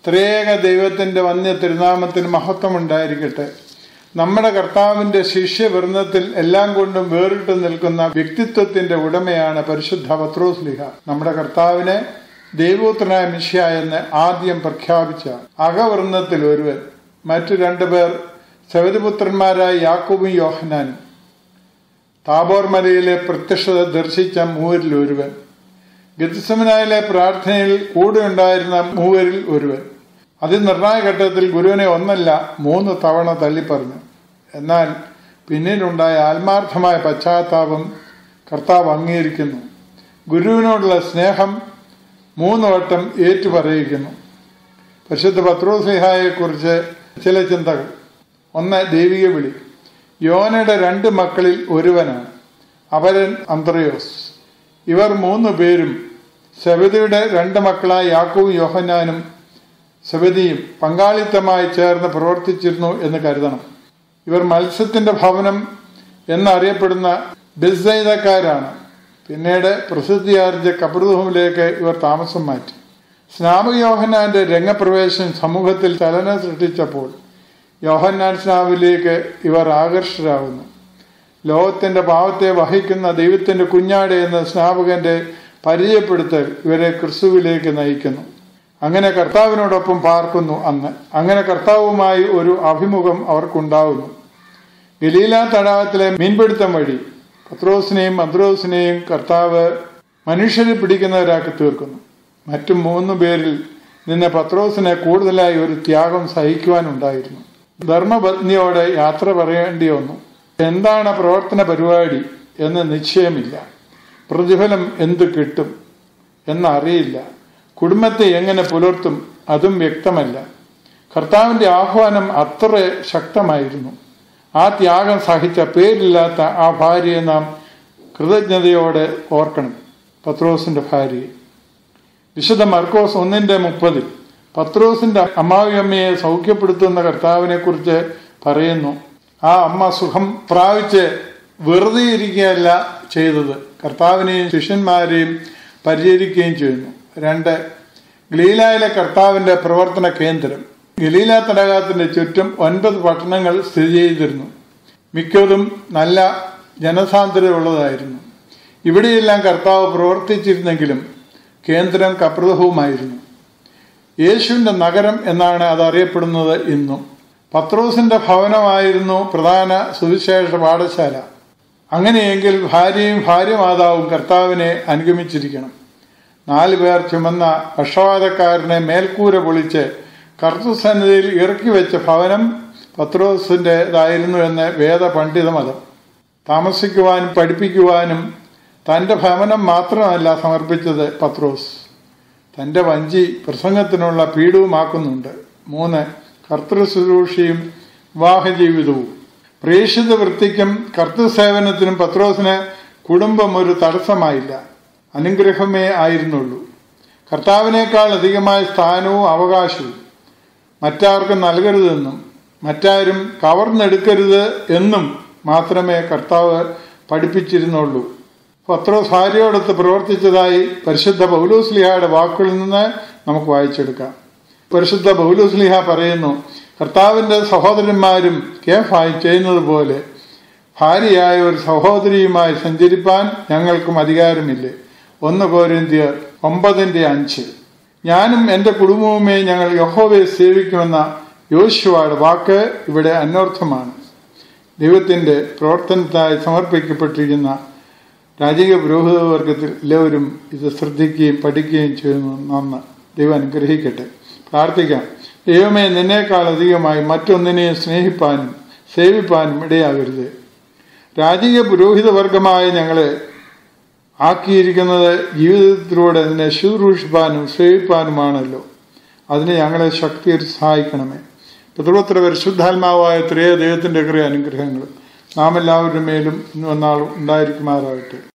ത്രേക ദൈവത്തിന്റെ വന്യ തിരുനാമത്തിന് മഹത്വം ഉണ്ടായിരിക്കട്ടെ നമ്മുടെ കർത്താവിന്റെ ശിഷ്യവൃന്ദത്തിൽ എല്ലാം കൊണ്ടും വേറിട്ട് നിൽക്കുന്ന വ്യക്തിത്വത്തിന്റെ ഉടമയാണ് പരിശുദ്ധ പത്രോസ്ലിഹ നമ്മുടെ കർത്താവിനെ ദൈവോത്രനായ മിഷ്യ എന്ന് ആദ്യം പ്രഖ്യാപിച്ച അകവൃന്ദത്തിൽ ഒരുവൻ മറ്റു രണ്ടുപേർ സവതിപുത്രന്മാരായ യാക്കൂബും യോഹനാനും താബോർ മലയിലെ പ്രത്യക്ഷത ദർശിച്ച മൂവരിൽ ഒരുവൻ ഗതിസമനായിലെ പ്രാർത്ഥനയിൽ കൂടെ ഉണ്ടായിരുന്ന മൂവരിൽ ഒരുവൻ അതിനിർണായക ഘട്ടത്തിൽ ഗുരുവിനെ ഒന്നല്ല മൂന്ന് തവണ തള്ളിപ്പറഞ്ഞു എന്നാൽ പിന്നീടുണ്ടായ ആത്മാർത്ഥമായ പശ്ചാത്താപം കർത്താവ് അംഗീകരിക്കുന്നു ഗുരുവിനോടുള്ള സ്നേഹം മൂന്ന് വട്ടം ഏറ്റുപറയിക്കുന്നു പരിശുദ്ധ പത്രോസ്ലിഹായെക്കുറിച്ച് ചില ചിന്തകൾ ഒന്ന് ദൈവിക വിളി യോനയുടെ രണ്ട് മക്കളിൽ ഒരുവനാണ് അവരൻ അന്ത്രയോസ് ഇവർ മൂന്ന് പേരും സെബദിയുടെ രണ്ട് മക്കളായ യാക്കൂവും യോഹന്നാനും സെബദിയും പങ്കാളിത്തമായി ചേർന്ന് പ്രവർത്തിച്ചിരുന്നു എന്ന് കരുതണം ഇവർ മത്സ്യത്തിന്റെ ഭവനം എന്നറിയപ്പെടുന്ന ബിസൈതക്കാരാണ് പിന്നീട് പ്രസിദ്ധിയാർജിച്ച കബർദൂമിലേക്ക് ഇവർ താമസം മാറ്റി സ്നാപക യോഹന്നാന്റെ രംഗപ്രവേശം സമൂഹത്തിൽ ചലനം സൃഷ്ടിച്ചപ്പോൾ യോഹന്നാൻ സ്നാവിലേക്ക് ഇവർ ആകർഷരാകുന്നു ലോകത്തിന്റെ പാവത്തെ വഹിക്കുന്ന ദൈവത്തിന്റെ കുഞ്ഞാട് എന്ന സ്നാപകന്റെ പരിചയപ്പെടുത്തൽ ഇവരെ ക്രിസ്തുവിലേക്ക് നയിക്കുന്നു അങ്ങനെ കർത്താവിനോടൊപ്പം പാർക്കുന്നു അന്ന് അങ്ങനെ കർത്താവുമായി ഒരു അഭിമുഖം അവർക്കുണ്ടാവുന്നു ഗലീല തടാകത്തിലെ മീൻപിടുത്തം വഴി പത്രോസിനെയും മദ്രോസിനെയും കർത്താവ് മനുഷ്യരെ പിടിക്കുന്നവരാക്കി തീർക്കുന്നു മറ്റു മൂന്ന് പേരിൽ നിന്ന് പത്രോസിനെ കൂടുതലായി ഒരു ത്യാഗം സഹിക്കുവാനുണ്ടായിരുന്നു ധർമ്മപത്നിയോട് യാത്ര പറയേണ്ടി വന്നു എന്താണ് പ്രവർത്തന പരിപാടി എന്ന് നിശ്ചയമില്ല പ്രതിഫലം എന്ത് കിട്ടും എന്നറിയില്ല കുടുംബത്തെ എങ്ങനെ പുലർത്തും അതും വ്യക്തമല്ല കർത്താവിന്റെ ആഹ്വാനം അത്ര ശക്തമായിരുന്നു ആ ത്യാഗം സഹിച്ച പേരില്ലാത്ത ആ ഭാര്യയെ നാം കൃതജ്ഞതയോടെ ഓർക്കണം പത്രോസിന്റെ ഭാര്യയെ വിശുദ്ധ മർക്കോസ് ഒന്നിന്റെ മുപ്പതിൽ പത്രോസിന്റെ അമ്മാവിയമ്മയെ സൗഖ്യപ്പെടുത്തുന്ന കർത്താവിനെ കുറിച്ച് പറയുന്നു ആ അമ്മ സുഖം പ്രാപിച്ച് വെറുതെ ഇരിക്കുകയല്ല ചെയ്തത് കർത്താവിനെയും ശിഷ്യന്മാരെയും പരിചരിക്കുകയും ചെയ്യുന്നു രണ്ട് ഗലീലായിലെ കർത്താവിന്റെ പ്രവർത്തന കേന്ദ്രം ഗലീല തടാകത്തിന്റെ ചുറ്റും ഒൻപത് പട്ടണങ്ങൾ സ്ഥിതി ചെയ്തിരുന്നു മിക്കതും നല്ല ജനസാന്ദ്രതയുള്ളതായിരുന്നു ഇവിടെയെല്ലാം കർത്താവ് പ്രവർത്തിച്ചിരുന്നെങ്കിലും കേന്ദ്രം കപ്രദഹവുമായിരുന്നു യേശുവിന്റെ നഗരം എന്നാണ് അത് അറിയപ്പെടുന്നത് ഇന്നും പത്രോസിന്റെ ഭവനമായിരുന്നു പ്രധാന സുവിശേഷ പാഠശാല അങ്ങനെയെങ്കിൽ ഭാര്യയും ഭാര്യമാതാവും കർത്താവിനെ അനുഗമിച്ചിരിക്കണം നാല് പേർ ചുമന്ന പക്ഷപാതക്കാരനെ മേൽക്കൂര പൊളിച്ച് കർത്തസന്നിധിയിൽ ഇറക്കി വെച്ച ഭവനം പത്രോസിൻ്റെതായിരുന്നു എന്ന് വേദ പണ്ഡിത മതം താമസിക്കുവാനും പഠിപ്പിക്കുവാനും തൻ്റെ ഭവനം മാത്രമല്ല സമർപ്പിച്ചത് പത്രോസ് തൻ്റെ വഞ്ചി പ്രസംഗത്തിനുള്ള പീഠവുമാക്കുന്നുണ്ട് മൂന്ന് കർത്തൃശുശ്രൂഷയും വിവാഹജീവിതവും പ്രേക്ഷിത വൃത്തിക്കും കർത്തൃസേവനത്തിനും പത്രോസിന് കുടുംബം ഒരു തടസ്സമായില്ല അനുഗ്രഹമേ ആയിരുന്നുള്ളൂ കർത്താവിനേക്കാൾ അധികമായ സ്ഥാനവും അവകാശവും മറ്റാർക്കും നൽകരുതെന്നും മറ്റാരും കവർന്നെടുക്കരുത് എന്നും മാത്രമേ കർത്താവ് പഠിപ്പിച്ചിരുന്നുള്ളൂ പത്രോസ് ഭാര്യയോടൊത്ത് പ്രവർത്തിച്ചതായി പരിശുദ്ധ ബൗലൂസ്ലിഹയുടെ വാക്കുകളിൽ നിന്ന് നമുക്ക് വായിച്ചെടുക്കാം പരിശുദ്ധ ബൗലൂസ്ലിഹ പറയുന്നു കർത്താവിന്റെ സഹോദരന്മാരും കേഫായി ചെയ്യുന്നത് പോലെ ഭാര്യയായ ഒരു സഹോദരിയുമായി സഞ്ചരിപ്പാൻ ഞങ്ങൾക്കും അധികാരമില്ലേ ഒന്ന് കോരിന്ത്യർ ഒമ്പതിന്റെ അഞ്ച് ഞാനും എൻ്റെ കുടുംബവുമേ ഞങ്ങൾ യഹോവയെ സേവിക്കുമെന്ന യോശുവയുടെ വാക്ക് ഇവിടെ അന്വർത്ഥമാണ് ദൈവത്തിന്റെ പ്രവർത്തനത്തായി സമർപ്പിക്കപ്പെട്ടിരിക്കുന്ന രാജകീയ പുരോഹിത വർഗത്തിൽ എല്ലാവരും ഇത് ശ്രദ്ധിക്കുകയും പഠിക്കുകയും ചെയ്യുന്നു നന്ന് ദൈവം അനുഗ്രഹിക്കട്ടെ പ്രാർത്ഥിക്കാം ദൈവമേ നിന്നേക്കാൾ അധികമായി മറ്റൊന്നിനെയും സ്നേഹിപ്പാനും സേവിപ്പാനും ഇടയാകരുത് രാജകീയ പുരോഹിത വർഗമായി ഞങ്ങളെ ആക്കിയിരിക്കുന്നത് ജീവിതത്തിലൂടെ നിന്നെ ശുശ്രൂഷിപ്പാനും സേവിപ്പാനുമാണല്ലോ അതിന് ഞങ്ങളെ ശക്തി സഹായിക്കണമേ പിതൃപത്ര പരിശുദ്ധാത്മാവായ ത്രേയ ദൈവത്തിന്റെ കൃയ അനുഗ്രഹങ്ങളും നാം എല്ലാവരുടെ മേലും ഇന്ന് വന്നാളും ഉണ്ടായിരിക്കുമാറാകട്ടെ